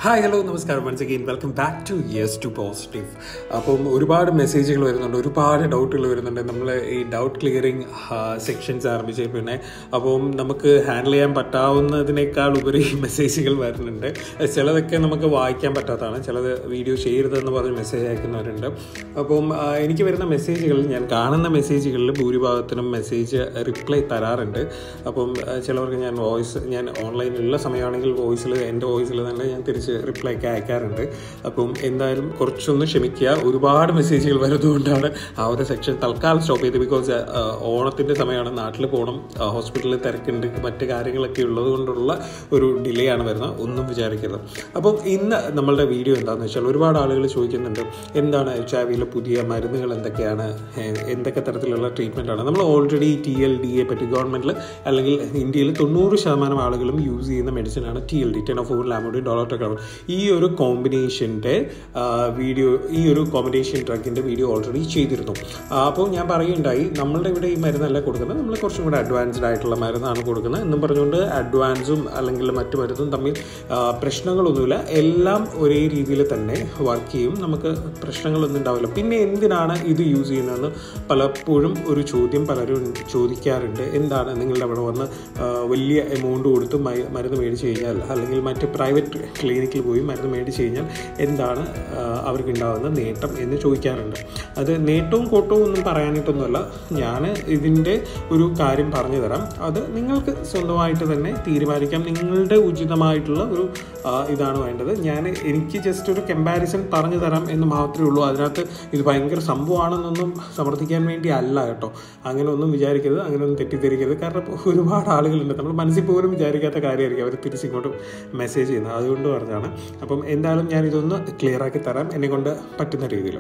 hi hello നമസ്കാരം once again welcome back to yes to positive അപ്പം ഒരുപാട് മെസ്സേജുകൾ വരുന്നുണ്ട് ഒരുപാട് ഡൗട്ടുകൾ വരുന്നുണ്ട് നമ്മൾ ഈ ഡൗട്ട് ക്ലിയറിങ് സെക്ഷൻസ് ആരംഭിച്ച പിന്നെ അപ്പം നമുക്ക് ഹാൻഡിൽ ചെയ്യാൻ പറ്റാവുന്നതിനേക്കാൾ ഉപരി മെസ്സേജുകൾ വരുന്നുണ്ട് ചിലതൊക്കെ നമുക്ക് വായിക്കാൻ പറ്റാത്തതാണ് ചിലത് വീഡിയോ ചെയ്യരുതെന്ന് പറഞ്ഞ് മെസ്സേജ് അയക്കുന്നവരുണ്ട് അപ്പം ആ, എനിക്ക് വരുന്ന മെസ്സേജുകൾ ഞാൻ കാണുന്ന മെസ്സേജുകളിൽ ഭൂരിഭാഗത്തിനും മെസ്സേജ് റിപ്ലൈ തരാറുണ്ട് അപ്പം ആ, ചിലവർക്ക് ഞാൻ വോയിസ് ഞാൻ ഓൺലൈനിലുള്ള സമയമാണെങ്കിൽ വോയിസിൽ എൻ്റെ വോയിസിൽ തന്നെ ഞാൻ തിരിച്ച് റിപ്ലൈ ഒക്കെ അയക്കാറുണ്ട് അപ്പം എന്തായാലും കുറച്ചൊന്ന് ക്ഷമിക്കുക ഒരുപാട് മെസ്സേജുകൾ വരുന്നതുകൊണ്ടാണ് ആ ഒരു സെക്ഷൻ തൽക്കാലം സ്റ്റോപ്പ് ചെയ്ത് ബിക്കോസ് ഓണത്തിൻ്റെ സമയമാണ് നാട്ടിൽ പോകണം ഹോസ്പിറ്റലിൽ തിരക്കുണ്ട് മറ്റ് കാര്യങ്ങളൊക്കെ ഉള്ളത് കൊണ്ടുള്ള ഒരു ഡിലേ ആണ് വരുന്നത് ഒന്നും വിചാരിക്കരുത് അപ്പം ഇന്ന് നമ്മളുടെ വീഡിയോ എന്താണെന്ന് വെച്ചാൽ ഒരുപാട് ആളുകൾ ചോദിക്കുന്നുണ്ട് എന്താണ് എച്ച് ഐ വിയിലെ പുതിയ മരുന്നുകൾ എന്തൊക്കെയാണ് ഏഹ് എന്തൊക്കെ തരത്തിലുള്ള ട്രീറ്റ്മെൻ്റ് ആണ് നമ്മൾ already T L D A പറ്റി ഗവൺമെൻറ്റിൽ അല്ലെങ്കിൽ ഇന്ത്യയിൽ തൊണ്ണൂറ് ശതമാനം ആളുകളും യൂസ് ചെയ്യുന്ന മെഡിസിനാണ് T L D tenofovir lamivudine dolutegravir ഈ ഒരു കോമ്പിനേഷൻ്റെ വീഡിയോ ഈ ഒരു കോമ്പിനേഷൻ ഡ്രഗിൻ്റെ വീഡിയോ ഓൾറെഡി ചെയ്തിരുന്നു ആ, അപ്പോൾ ഞാൻ പറയുണ്ടായി നമ്മളുടെ ഇവിടെ ഈ മരുന്നല്ല കൊടുക്കുന്നത് നമ്മൾ കുറച്ചും കൂടെ അഡ്വാൻസ്ഡ് ആയിട്ടുള്ള മരുന്നാണ് കൊടുക്കുന്നത് എന്നും പറഞ്ഞുകൊണ്ട് അഡ്വാൻസും അല്ലെങ്കിൽ മറ്റു മരുന്നും തമ്മിൽ ആ, പ്രശ്നങ്ങളൊന്നുമില്ല എല്ലാം ഒരേ രീതിയിൽ തന്നെ വർക്ക് ചെയ്യും നമുക്ക് പ്രശ്നങ്ങളൊന്നും ഉണ്ടാവില്ല പിന്നെ എന്തിനാണ് ഇത് യൂസ് ചെയ്യുന്നതെന്ന് പലപ്പോഴും ഒരു ചോദ്യം പലരും ചോദിക്കാറുണ്ട് എന്താണ് നിങ്ങളുടെ അവിടെ വന്ന് ആ, വലിയ എമൗണ്ട് കൊടുത്ത് മ- മരുന്ന് മേടിച്ച് കഴിഞ്ഞാൽ അല്ലെങ്കിൽ മറ്റ് പ്രൈവറ്റ് ക്ലിനിക്കിൽ പോയി മരുന്ന് മേടിച്ച് കഴിഞ്ഞാൽ എന്താണ് ആ, അവർക്ക് ഉണ്ടാകുന്ന നേട്ടം എന്ന് ചോദിക്കാറുണ്ട് അത് നേട്ടവും കോട്ടവും ഒന്നും പറയാനായിട്ടൊന്നുമല്ല ഞാൻ ഇതിൻ്റെ ഒരു കാര്യം പറഞ്ഞു തരാം അത് നിങ്ങൾക്ക് സ്വന്തമായിട്ട് തന്നെ തീരുമാനിക്കാം നിങ്ങളുടെ ഉചിതമായിട്ടുള്ള ഒരു ആ, ഇതാണ് വേണ്ടത് ഞാൻ എനിക്ക് ജസ്റ്റ് ഒരു കമ്പാരിസൺ പറഞ്ഞു തരാം എന്ന് മാത്രമേ ഉള്ളൂ അതിനകത്ത് ഇത് ഭയങ്കര സംഭവമാണെന്നൊന്നും സമർത്ഥിക്കാൻ വേണ്ടി അല്ല കേട്ടോ അങ്ങനെ ഒന്നും വിചാരിക്കരുത് അങ്ങനെ ഒന്നും തെറ്റിദ്ധരിക്കരുത് കാരണം ഒരുപാട് ആളുകളുണ്ട് നമ്മൾ മനസ്സിൽ പോലും വിചാരിക്കാത്ത കാര്യമായിരിക്കും അവർ തിരിച്ചിങ്ങോട്ട് മെസ്സേജ് ചെയ്യുന്നത് അതുകൊണ്ട് പറഞ്ഞാണ് അപ്പം എന്തായാലും ഞാൻ ഇതൊന്ന് ക്ലിയർ ആക്കി തരാം എന്നെ കൊണ്ട് പറ്റുന്ന രീതിയിൽ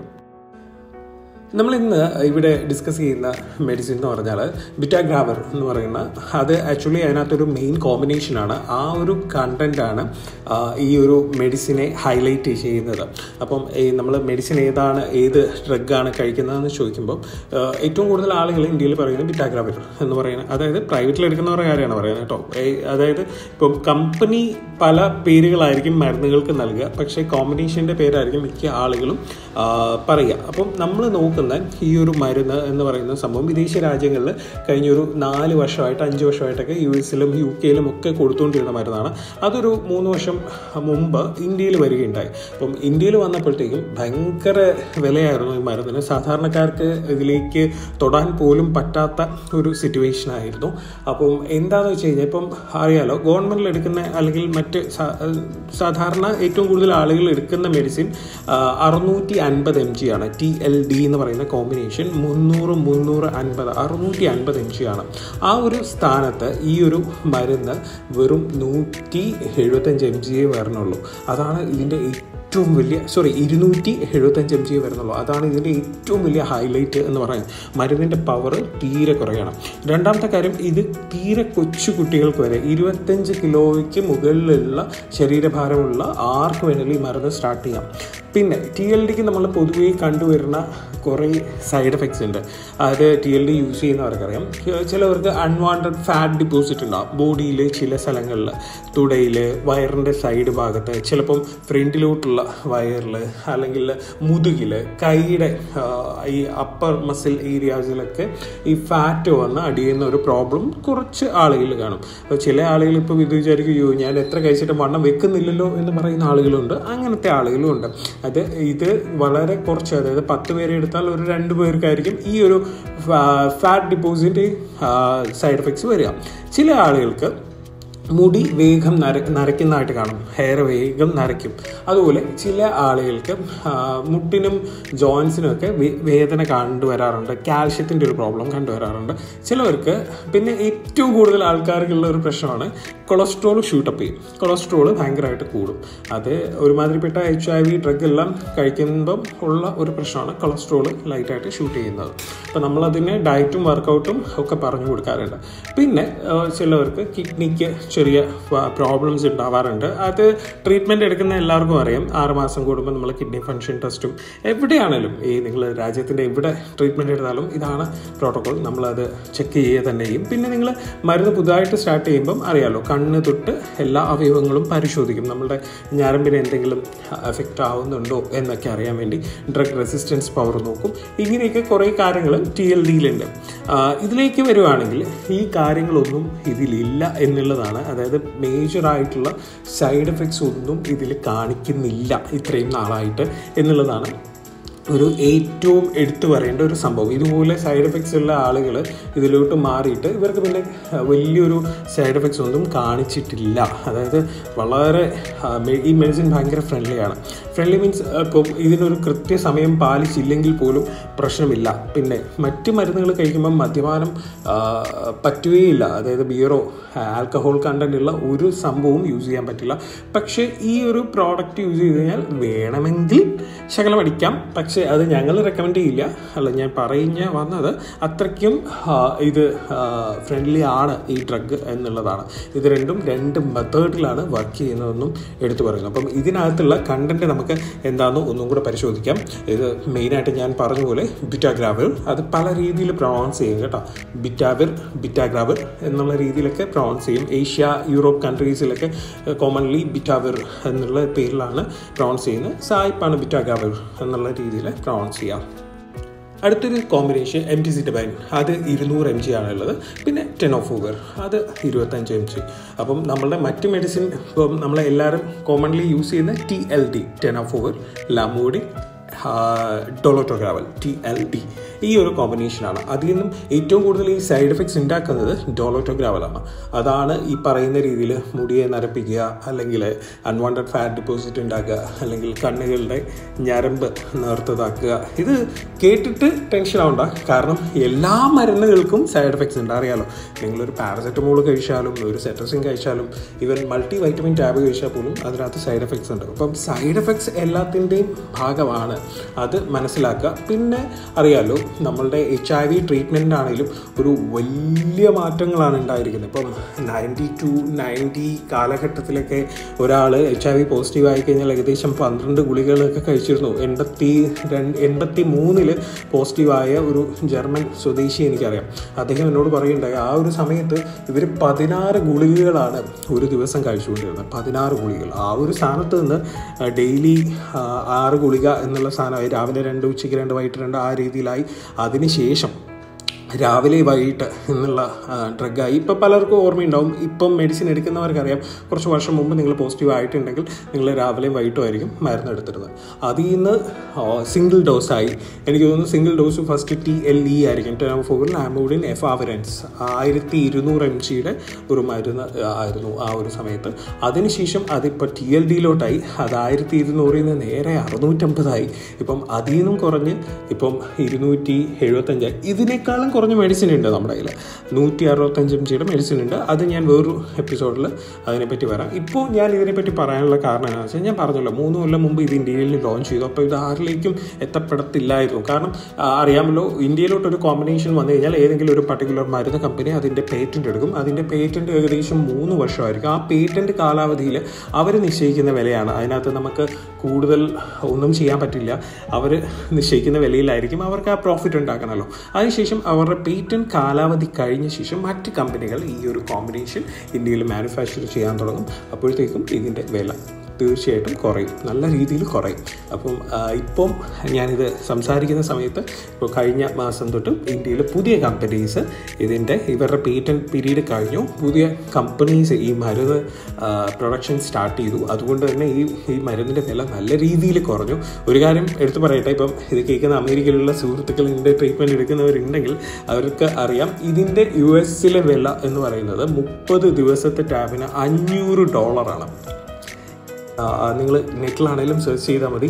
നമ്മൾ ഇന്ന് ഇവിടെ ഡിസ്കസ് ചെയ്യുന്ന മെഡിസിൻ എന്ന് പറഞ്ഞാൽ ബിറ്റാഗ്രാവർ എന്ന് പറയുന്ന അത് ആക്ച്വലി അതിനകത്തൊരു മെയിൻ കോമ്പിനേഷനാണ് ആ ഒരു കണ്ടൻ്റാണ് ഈ ഒരു മെഡിസിനെ ഹൈലൈറ്റ് ചെയ്യുന്നത് അപ്പം ഈ നമ്മൾ മെഡിസിൻ ഏതാണ് ഏത് ഡ്രഗാണ് കഴിക്കുന്നതെന്ന് ചോദിക്കുമ്പോൾ ആ, ഏറ്റവും കൂടുതൽ ആളുകൾ ഇന്ത്യയിൽ പറയുന്നത് ബിറ്റാഗ്രാവർ എന്ന് പറയുന്നത് അതായത് പ്രൈവറ്റിൽ എടുക്കുന്നവരുടെ കാര്യമാണ് പറയുന്നത് കേട്ടോ ഏ, അതായത് ഇപ്പം കമ്പനി പല പേരുകളായിരിക്കും മരുന്നുകൾക്ക് നൽകുക പക്ഷേ കോമ്പിനേഷൻ്റെ പേരായിരിക്കും മിക്ക ആളുകളും ആ, പറയുക അപ്പം നമ്മൾ നോക്കുന്ന ഈ ഒരു മരുന്ന് എന്ന് പറയുന്ന സംഭവം വിദേശ രാജ്യങ്ങളിൽ കഴിഞ്ഞൊരു നാല് വർഷമായിട്ട് അഞ്ച് വർഷമായിട്ടൊക്കെ യു എസിലും യു കെയിലും ഒക്കെ കൊടുത്തുകൊണ്ടിരുന്ന മരുന്നാണ് അതൊരു മൂന്ന് വർഷം മുമ്പ് ഇന്ത്യയിൽ വരികയുണ്ടായി അപ്പം ഇന്ത്യയിൽ വന്നപ്പോഴത്തേക്കും ഭയങ്കര വിലയായിരുന്നു ഈ മരുന്നിന് സാധാരണക്കാർക്ക് ഇതിലേക്ക് തൊടാൻ പോലും പറ്റാത്ത ഒരു സിറ്റുവേഷൻ ആയിരുന്നു അപ്പം എന്താണെന്ന് വെച്ച് കഴിഞ്ഞാൽ ഇപ്പം അറിയാലോ ഗവൺമെൻറ്റിൽ എടുക്കുന്ന അല്ലെങ്കിൽ മറ്റ് സാ- സാധാരണ ഏറ്റവും കൂടുതൽ ആളുകൾ എടുക്കുന്ന മെഡിസിൻ അറുന്നൂറ്റി അൻപത് എം ജി ആണ് ടി എൽ ഡി എന്ന് പറയുന്ന കോമ്പിനേഷൻ മുന്നൂറ് മുന്നൂറ് അൻപത് അറുന്നൂറ്റി അൻപത് എം ജി ആണ് ആ ഒരു സ്ഥാനത്ത് ഈ ഒരു മരുന്ന് വെറും നൂറ്റി എഴുപത്തഞ്ച് എം ജിയെ വരണുള്ളൂ അതാണ് ഇതിൻ്റെ ഏറ്റവും വലിയ സോറി ഇരുന്നൂറ്റി എഴുപത്തഞ്ച് എം ജി വരുന്നുള്ളൂ അതാണ് ഇതിൻ്റെ ഏറ്റവും വലിയ ഹൈലൈറ്റ് എന്ന് പറയുന്നത് മരുന്നിൻ്റെ പവർ തീരെ കുറയണം രണ്ടാമത്തെ കാര്യം ഇത് തീരെ കൊച്ചു കുട്ടികൾക്ക് വരെ ഇരുപത്തഞ്ച് കിലോയ്ക്ക് മുകളിലുള്ള ശരീരഭാരമുള്ള ആർക്ക് വേണമെങ്കിലും ഈ മരുന്ന് സ്റ്റാർട്ട് ചെയ്യാം പിന്നെ ടി എൽ ഡിക്ക് നമ്മൾ പൊതുവേ കണ്ടുവരുന്ന കുറേ സൈഡ് എഫക്ട്സ് ഉണ്ട് അത് ടി എൽ ഡി യൂസ് ചെയ്യുന്നവർക്കറിയാം ചിലവർക്ക് അൺവാണ്ടഡ് ഫാറ്റ് ഡിപ്പോസിറ്റ് ഉണ്ടാവും ബോഡിയിൽ ചില സ്ഥലങ്ങളിൽ തുടയിൽ വയറിൻ്റെ സൈഡ് ഭാഗത്ത് ചിലപ്പം ഫ്രണ്ടിലോട്ടുള്ള വയറിൽ അല്ലെങ്കിൽ മുതുകിൽ കൈയുടെ ആ, ഈ അപ്പർ മസിൽ ഏരിയാസിലൊക്കെ ഈ ഫാറ്റ് വന്ന് അടിയുന്ന ഒരു പ്രോബ്ലം കുറച്ച് ആളുകൾ കാണും അപ്പോൾ ചില ആളുകൾ ഇപ്പോൾ ഇത് വിചാരിക്കും "അയ്യോ, ഞാൻ എത്ര കഴിച്ചിട്ട് വണ്ണം വെക്കുന്നില്ലല്ലോ എന്ന് പറയുന്ന ആളുകളുണ്ട് അങ്ങനത്തെ ആളുകളും ഉണ്ട് അത് ഇത് വളരെ കുറച്ച് അതായത് പത്ത് പേരെ എടുത്താൽ ഒരു രണ്ട് പേർക്കായിരിക്കും ഈ ഒരു ഫാറ്റ് ഡിപ്പോസിറ്റ് സൈഡ് എഫക്ട്സ് വരിക ചില ആളുകൾക്ക് മുടി വേഗം നര നരയ്ക്കുന്നതായിട്ട് കാണും ഹെയർ വേഗം നരയ്ക്കും അതുപോലെ ചില ആളുകൾക്ക് ആ, മുട്ടിനും ജോയിൻസിനും ഒക്കെ വേ- വേദന കണ്ടുവരാറുണ്ട് കാൽഷ്യത്തിൻ്റെ ഒരു പ്രോബ്ലം കണ്ടുവരാറുണ്ട് ചിലവർക്ക് പിന്നെ ഏറ്റവും കൂടുതൽ ആൾക്കാർക്കുള്ള ഒരു പ്രശ്നമാണ് കൊളസ്ട്രോൾ ഷൂട്ടപ്പ് ചെയ്യും കൊളസ്ട്രോൾ ഭയങ്കരമായിട്ട് കൂടും അത് ഒരുമാതിരിപ്പെട്ട എച്ച് ഐ വി ഡ്രഗ് എല്ലാം കഴിക്കുമ്പം ഉള്ള ഒരു പ്രശ്നമാണ് കൊളസ്ട്രോൾ ലൈറ്റായിട്ട് ഷൂട്ട് ചെയ്യുന്നത് അപ്പോൾ നമ്മളതിന് ഡയറ്റും വർക്കൗട്ടും ഒക്കെ പറഞ്ഞു കൊടുക്കാറുണ്ട് പിന്നെ ആ, ചിലവർക്ക് കിഡ്നിക്ക് ചെറിയ പ്രോബ്ലംസ് ഉണ്ടാവാറുണ്ട് അത് ട്രീറ്റ്മെൻറ്റ് എടുക്കുന്ന എല്ലാവർക്കും അറിയാം ആറ് മാസം കൂടുമ്പോൾ നമ്മൾ കിഡ്നി ഫങ്ഷൻ ടെസ്റ്റും എവിടെയാണേലും ഈ നിങ്ങൾ രാജ്യത്തിൻ്റെ എവിടെ ട്രീറ്റ്മെൻറ്റ് എടുത്താലും ഇതാണ് പ്രോട്ടോകോൾ നമ്മളത് ചെക്ക് ചെയ്യുക തന്നെ ചെയ്യും പിന്നെ നിങ്ങൾ മരുന്ന് പുതുതായിട്ട് സ്റ്റാർട്ട് ചെയ്യുമ്പം അറിയാമല്ലോ കണ്ണ് തൊട്ട് എല്ലാ അവയവങ്ങളും പരിശോധിക്കും നമ്മുടെ ഞരമ്പിന് എന്തെങ്കിലും എഫക്റ്റ് ആവുന്നുണ്ടോ എന്നൊക്കെ അറിയാൻ വേണ്ടി ഡ്രഗ് റെസിസ്റ്റൻസ് പവർ നോക്കും ഇങ്ങനെയൊക്കെ കുറേ കാര്യങ്ങൾ ടി എൽ ഡിയിലുണ്ട് ഇതിലേക്ക് വരുവാണെങ്കിൽ ഈ കാര്യങ്ങളൊന്നും ഇതിലില്ല എന്നുള്ളതാണ് അതായത് മേജറായിട്ടുള്ള സൈഡ് എഫക്ട്സ് ഒന്നും ഇതിൽ കാണിക്കുന്നില്ല ഇത്രയും നാളായിട്ട് എന്നുള്ളതാണ് ഒരു ഏറ്റവും എടുത്തു പറയേണ്ട ഒരു സംഭവം ഇതുപോലെ സൈഡ് എഫക്ട്സ് ഉള്ള ആളുകൾ ഇതിലോട്ട് മാറിയിട്ട് ഇവർക്ക് പിന്നെ വലിയൊരു സൈഡ് എഫക്ട്സ് ഒന്നും കാണിച്ചിട്ടില്ല അതായത് വളരെ ഈ മെഡിസിൻ ഭയങ്കര ഫ്രണ്ട്ലിയാണ് ഫ്രണ്ട്ലി മീൻസ് ഇപ്പം ഇതിനൊരു കൃത്യസമയം പാലിച്ചില്ലെങ്കിൽ പോലും പ്രശ്നമില്ല പിന്നെ മറ്റ് മരുന്നുകൾ കഴിക്കുമ്പം മദ്യപാനം പറ്റുകയില്ല അതായത് ബിയറോ ആൽക്കഹോൾ കണ്ടന്റ് ഉള്ള ഒരു സംഭവവും യൂസ് ചെയ്യാൻ പറ്റില്ല പക്ഷേ ഈ ഒരു പ്രോഡക്റ്റ് യൂസ് ചെയ്ത് കഴിഞ്ഞാൽ വേണമെങ്കിൽ ശകലം അടിക്കാം പക്ഷേ അത് ഞങ്ങൾ റെക്കമെൻഡ് ചെയ്യില്ല അല്ല ഞാൻ പറയുന്ന വന്നത് അത്രയ്ക്കും ഇത് ഫ്രണ്ട്ലി ആണ് ഈ ഡ്രഗ് എന്നുള്ളതാണ് ഇത് രണ്ടും രണ്ട് മെത്തേഡിലാണ് വർക്ക് ചെയ്യുന്നതെന്നും എടുത്തു പറയുന്നു അപ്പം ഇതിനകത്തുള്ള കണ്ടന്റ് നമുക്ക് എന്താണെന്ന് ഒന്നും കൂടെ പരിശോധിക്കാം ഇത് മെയിനായിട്ട് ഞാൻ പറഞ്ഞ പോലെ ബിറ്റാഗ്രാവിർ അത് പല രീതിയിൽ പ്രൊണൗൺസ് ചെയ്യും കേട്ടോ ബിറ്റാവിർ ബിറ്റാഗ്രാവിർ എന്നുള്ള രീതിയിലൊക്കെ പ്രൊണൗൺസ് ചെയ്യും ഏഷ്യ യൂറോപ്പ് കൺട്രീസിലൊക്കെ കോമൺലി ബിറ്റാവിർ എന്നുള്ള പേരിലാണ് പ്രൊണൗൺസ് ചെയ്യുന്നത് സായിപ്പാണ് ബിറ്റാഗ്രാവിർ എന്നുള്ള രീതിയിൽ പ്രൊണൗൺസ് ചെയ്യാം അടുത്തൊരു കോമ്പിനേഷൻ എം ടി സിറ്റബൈൻ അത് ഇരുന്നൂറ് എം ജി ആണുള്ളത് പിന്നെ ടെൻ ഓഫ് ഓവർ അത് ഇരുപത്തഞ്ച് എം ജി അപ്പം നമ്മളുടെ മറ്റ് മെഡിസിൻ ഇപ്പം നമ്മളെല്ലാവരും കോമൺലി യൂസ് ചെയ്യുന്ന T L D tenofovir lamivudine dolutegravir T L D ഈ ഒരു കോമ്പിനേഷനാണ് അതിൽ നിന്നും ഏറ്റവും കൂടുതൽ ഈ സൈഡ് എഫക്ട്സ് ഉണ്ടാക്കുന്നത് ഡോളോട്ടോഗ്രാവലാണ് അതാണ് ഈ പറയുന്ന രീതിയിൽ മുടിയെ നരപ്പിക്കുക അല്ലെങ്കിൽ അൺവാണ്ടഡ് ഫാറ്റ് ഡിപ്പോസിറ്റ് ഉണ്ടാക്കുക അല്ലെങ്കിൽ കണ്ണുകളുടെ ഞരമ്പ് നേർത്തതാക്കുക ഇത് കേട്ടിട്ട് ടെൻഷൻ ആവണ്ട കാരണം എല്ലാ മരുന്നുകൾക്കും സൈഡ് എഫക്ട്സ് ഉണ്ട് അറിയാലോ നിങ്ങളൊരു പാരസെറ്റമോൾ കഴിച്ചാലും ഒരു സെറ്റസിൻ കഴിച്ചാലും ഈവൻ മൾട്ടി വൈറ്റമിൻ ടാബ് കഴിച്ചാൽ പോലും അതിനകത്ത് സൈഡ് എഫക്ട്സ് ഉണ്ട് അപ്പം സൈഡ് എഫക്ട്സ് എല്ലാത്തിൻ്റെയും ഭാഗമാണ് അത് മനസ്സിലാക്കുക പിന്നെ അറിയാലോ നമ്മളുടെ എച്ച് ഐ വി ട്രീറ്റ്മെൻ്റ് ആണെങ്കിലും ഒരു വലിയ മാറ്റങ്ങളാണ് ഉണ്ടായിരിക്കുന്നത് ഇപ്പം നയൻറ്റി ടു നയൻറ്റി കാലഘട്ടത്തിലൊക്കെ ഒരാൾ എച്ച് ഐ വി പോസിറ്റീവ് ആയി കഴിഞ്ഞാൽ ഏകദേശം പന്ത്രണ്ട് ഗുളികളൊക്കെ കഴിച്ചിരുന്നു എൺപത്തി രണ്ട് എൺപത്തി മൂന്നില് പോസിറ്റീവായ ഒരു ജർമ്മൻ സ്വദേശി എനിക്കറിയാം അദ്ദേഹം എന്നോട് പറയുണ്ടായി ആ ഒരു സമയത്ത് ഇവർ പതിനാറ് ഗുളികകളാണ് ഒരു ദിവസം കഴിച്ചുകൊണ്ടിരുന്നത് പതിനാറ് ഗുളികൾ ആ ഒരു സ്ഥാനത്ത് നിന്ന് ഡെയിലി ആറ് ഗുളിക എന്നുള്ള സാധനമായി രാവിലെ രണ്ട് ഉച്ചയ്ക്ക് രണ്ട് വൈകിട്ട് രണ്ട് ആ രീതിയിലായി അതിനുശേഷം രാവിലെ വൈകിട്ട് എന്നുള്ള ഡ്രഗായി ഇപ്പം പലർക്കും ഓർമ്മയുണ്ടാവും ഇപ്പം മെഡിസിൻ എടുക്കുന്നവർക്കറിയാം കുറച്ച് വർഷം മുമ്പ് നിങ്ങൾ പോസിറ്റീവ് ആയിട്ടുണ്ടെങ്കിൽ നിങ്ങൾ രാവിലെയും വൈകിട്ടും ആയിരിക്കും മരുന്ന് എടുത്തിരുന്നത് അതിൽ നിന്ന് സിംഗിൾ ഡോസായി എനിക്ക് തോന്നുന്നു single dose first T L E ആയിരിക്കും ടെനോഫോവിൽ ആമോഡിൻ എഫ് ആവറൻസ് ആയിരത്തി ഇരുന്നൂറ് എം ജിയുടെ ഒരു മരുന്ന് ആയിരുന്നു ആ ഒരു സമയത്ത് അതിനുശേഷം അതിപ്പോൾ ടി എൽ ഡിയിലോട്ടായി അത് ആയിരത്തി ഇരുന്നൂറിൽ നിന്ന് നേരെ അറുന്നൂറ്റമ്പതായി ഇപ്പം അതിൽ നിന്നും കുറഞ്ഞ് ഇപ്പം ഇരുന്നൂറ്റി എഴുപത്തഞ്ചായി ഇതിനേക്കാളും കുറഞ്ഞ മെഡിസിൻ ഉണ്ട് നമ്മുടെ കയ്യിൽ നൂറ്റി അറുപത്തഞ്ച് എം ജിയുടെ മെഡിസിൻ ഉണ്ട് അത് ഞാൻ വേറൊരു എപ്പിസോഡിൽ അതിനെപ്പറ്റി വരാം ഇപ്പോൾ ഞാൻ ഇതിനെപ്പറ്റി പറയാനുള്ള കാരണം എന്താണെന്ന് വെച്ചാൽ ഞാൻ പറഞ്ഞല്ലോ മൂന്ന് കൊല്ലം മുമ്പ് ഇത് ഇന്ത്യയിൽ ലോഞ്ച് ചെയ്തു അപ്പോൾ ഇത് ആരിലേക്കും എത്തപ്പെടത്തില്ലായിരുന്നു കാരണം അറിയാമല്ലോ ഇന്ത്യയിലോട്ട് ഒരു കോമ്പിനേഷൻ വന്നു കഴിഞ്ഞാൽ ഏതെങ്കിലും ഒരു പർട്ടിക്കുലർ മരുന്ന് കമ്പനി അതിൻ്റെ പേറ്റൻറ്റ് എടുക്കും അതിൻ്റെ പേറ്റൻറ്റ് ഏകദേശം മൂന്ന് വർഷമായിരിക്കും ആ പേറ്റൻറ്റ് കാലാവധിയിൽ അവർ നിശ്ചയിക്കുന്ന വിലയാണ് അതിനകത്ത് നമുക്ക് കൂടുതൽ ഒന്നും ചെയ്യാൻ പറ്റില്ല അവർ നിശ്ചയിക്കുന്ന വിലയിലായിരിക്കും അവർക്ക് ആ പ്രോഫിറ്റ് ഉണ്ടാക്കണമല്ലോ അതിനുശേഷം അവരുടെ പേറ്റൻറ്റ് കാലാവധി കഴിഞ്ഞ ശേഷം മറ്റ് കമ്പനികൾ ഈ ഒരു കോമ്പിനേഷൻ ഇന്ത്യയിൽ മാനുഫാക്ചർ ചെയ്യാൻ തുടങ്ങും അപ്പോഴത്തേക്കും ഇതിൻ്റെ വില തീർച്ചയായിട്ടും കുറയും നല്ല രീതിയിൽ കുറയും അപ്പം ഇപ്പം ഞാനിത് സംസാരിക്കുന്ന സമയത്ത് ഇപ്പോൾ കഴിഞ്ഞ മാസം തൊട്ട് ഇന്ത്യയിൽ പുതിയ കമ്പനീസ് ഇതിൻ്റെ ഇവരുടെ പേറ്റൻറ്റ് പീരീഡ് കഴിഞ്ഞു പുതിയ കമ്പനീസ് ഈ മരുന്ന് പ്രൊഡക്ഷൻ സ്റ്റാർട്ട് ചെയ്തു അതുകൊണ്ട് തന്നെ ഈ ഈ മരുന്നിൻ്റെ വില നല്ല രീതിയിൽ കുറഞ്ഞു ഒരു കാര്യം എടുത്തു പറയട്ടെ ഇപ്പം ഇത് കേൾക്കുന്ന അമേരിക്കയിലുള്ള സുഹൃത്തുക്കൾ ഇതിൻ്റെ ട്രീറ്റ്മെൻറ്റ് എടുക്കുന്നവരുണ്ടെങ്കിൽ അവർക്ക് അറിയാം ഇതിൻ്റെ യു എസിലെ വില എന്ന് പറയുന്നത് മുപ്പത് ദിവസത്തെ ടാബിന് അഞ്ഞൂറ് ഡോളറാണ് നിങ്ങൾ നെറ്റിലാണെങ്കിലും സെർച്ച് ചെയ്താൽ മതി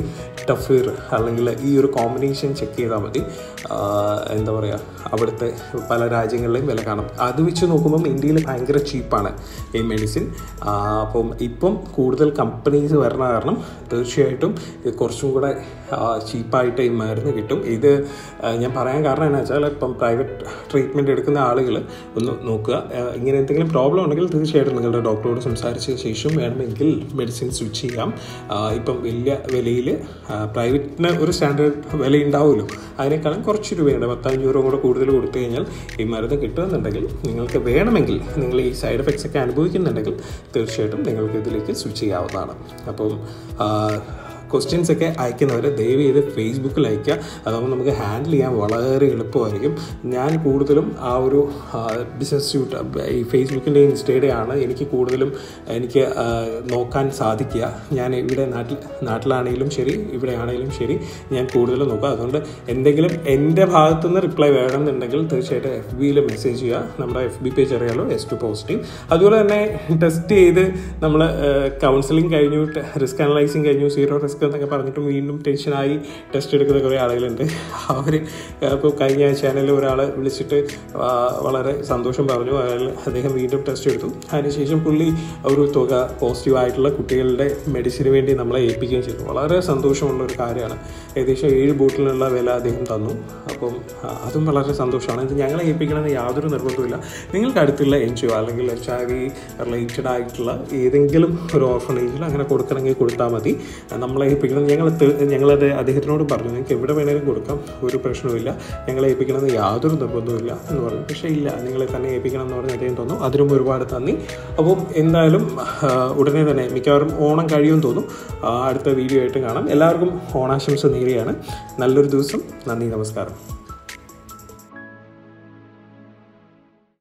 ടഫീർ അല്ലെങ്കിൽ ഈ ഒരു കോമ്പിനേഷൻ ചെക്ക് ചെയ്താൽ മതി ആ, എന്താ പറയുക അവിടുത്തെ പല രാജ്യങ്ങളിലെയും വില കാണും അത് വെച്ച് നോക്കുമ്പം ഇന്ത്യയിൽ ഭയങ്കര ചീപ്പാണ് ഈ മെഡിസിൻ അപ്പം ഇപ്പം കൂടുതൽ കമ്പനീസ് വരണ കാരണം തീർച്ചയായിട്ടും ഇത് കുറച്ചും കൂടെ ചീപ്പായിട്ട് ഈ മരുന്ന് കിട്ടും ഇത് ആ, ഞാൻ പറയാൻ കാരണം എന്നാ വെച്ചാൽ ഇപ്പം പ്രൈവറ്റ് ട്രീറ്റ്മെൻറ്റ് എടുക്കുന്ന ആളുകൾ ഒന്ന് നോക്കുക ആ, ഇങ്ങനെ എന്തെങ്കിലും പ്രോബ്ലം ഉണ്ടെങ്കിൽ തീർച്ചയായിട്ടും നിങ്ങളുടെ ഡോക്ടറോട് സംസാരിച്ച ശേഷം വേണമെങ്കിൽ മെഡിസിൻ സ്വിച്ച് ചെയ്യാം ആ, ഇപ്പം വലിയ വിലയിൽ പ്രൈവറ്റിന് ഒരു സ്റ്റാൻഡേർഡ് വില ഉണ്ടാവുമല്ലോ അതിനേക്കാളും കുറച്ച് രൂപയുണ്ട് പത്തഞ്ഞൂറ് കൂടെ കൂടുതൽ കൊടുത്തു കഴിഞ്ഞാൽ ഈ മരുന്ന് കിട്ടുമെന്നുണ്ടെങ്കിൽ നിങ്ങൾക്ക് വേണമെങ്കിൽ നിങ്ങൾ ഈ സൈഡ് എഫക്ട്സ് ഒക്കെ അനുഭവിക്കുന്നുണ്ടെങ്കിൽ തീർച്ചയായിട്ടും നിങ്ങൾക്ക് ഇതിലേക്ക് സ്വിച്ച് ചെയ്യാവുന്നതാണ് അപ്പം ക്വസ്റ്റ്യൻസ് ഒക്കെ അയക്കുന്നവർ ദയവ് ചെയ്ത് ഫേസ്ബുക്കിൽ അയക്കുക അതാകുമ്പോൾ നമുക്ക് ഹാൻഡിൽ ചെയ്യാൻ വളരെ എളുപ്പമായിരിക്കും ഞാൻ കൂടുതലും ആ ഒരു ബിസിനസ് സ്യൂട്ട് ഈ ഫേസ്ബുക്കിൻ്റെ ഇൻസ്റ്റയുടെ ആണ് എനിക്ക് കൂടുതലും എനിക്ക് ആ, നോക്കാൻ സാധിക്കുക ഞാൻ ഇവിടെ നാട്ടിൽ നാട്ടിലാണെങ്കിലും ശരി ഇവിടെ ആണെങ്കിലും ശരി ഞാൻ കൂടുതലും നോക്കുക അതുകൊണ്ട് എന്തെങ്കിലും എൻ്റെ ഭാഗത്തുനിന്ന് റിപ്ലൈ വേണമെന്നുണ്ടെങ്കിൽ തീർച്ചയായിട്ടും എഫ് ബിയിൽ മെസ്സേജ് ചെയ്യുക നമ്മുടെ എഫ് ബി പേജ് അറിയാലോ എസ് ടു പോസിറ്റീവ് അതുപോലെ തന്നെ ടെസ്റ്റ് ചെയ്ത് നമ്മൾ കൗൺസിലിംഗ് കഴിഞ്ഞു റിസ്ക് അനലൈസിങ് കഴിഞ്ഞു സീറോ റിസ്ക് എന്നൊക്കെ പറഞ്ഞിട്ടും വീണ്ടും ടെൻഷനായി ടെസ്റ്റ് എടുക്കുന്ന കുറേ ആളുകളുണ്ട് അവർ ഇപ്പോൾ കഴിഞ്ഞ ചാനലിൽ ഒരാൾ വിളിച്ചിട്ട് ആ, വളരെ സന്തോഷം പറഞ്ഞു അയാൾ അദ്ദേഹം വീണ്ടും ടെസ്റ്റ് എടുത്തു അതിനുശേഷം പുള്ളി ഒരു തുക പോസിറ്റീവ് ആയിട്ടുള്ള കുട്ടികളുടെ മെഡിസിന് വേണ്ടി നമ്മളെ ഏൽപ്പിക്കുകയും ചെയ്തു വളരെ സന്തോഷമുള്ള ഒരു കാര്യമാണ് ഏകദേശം ഏഴ് ബോട്ടിലുള്ള വില അദ്ദേഹം തന്നു അപ്പം ആ, അതും വളരെ സന്തോഷമാണ് ഇത് ഞങ്ങളെ ഏൽപ്പിക്കണമെന്ന് യാതൊരു നിർബന്ധമില്ല നിങ്ങൾക്ക് അടുത്തുള്ള എൻ ജി ഒ അല്ലെങ്കിൽ എച്ച് ഐ വി റിലേറ്റഡ് ആയിട്ടുള്ള ഏതെങ്കിലും ഒരു ഓർഫനേജിൽ അങ്ങനെ കൊടുക്കണമെങ്കിൽ കൊടുത്താൽ മതി നമ്മളെ ഏൽപ്പിക്കണം ഞങ്ങൾ തെ- ഞങ്ങളത് അദ്ദേഹത്തിനോട് പറഞ്ഞു നിങ്ങൾക്ക് എവിടെ വേണമെങ്കിലും കൊടുക്കാം ഒരു പ്രശ്നവുമില്ല ഞങ്ങളെ ഏൽപ്പിക്കണമെന്ന് യാതൊരു നിർബന്ധവുമില്ല എന്ന് പറഞ്ഞു പക്ഷേ ഇല്ല നിങ്ങളെ തന്നെ ഏൽപ്പിക്കണം എന്ന് പറഞ്ഞ് അദ്ദേഹം തോന്നുന്നു അതിനും ഒരുപാട് നന്ദി അപ്പം എന്തായാലും ആ, ഉടനെ തന്നെ മിക്കവാറും ഓണം കഴിയുമെന്ന് തോന്നും ആ, അടുത്ത വീഡിയോ ആയിട്ട് കാണാം എല്ലാവർക്കും ഓണാശംസ നേരെയാണ് നല്ലൊരു ദിവസം നന്ദി നമസ്കാരം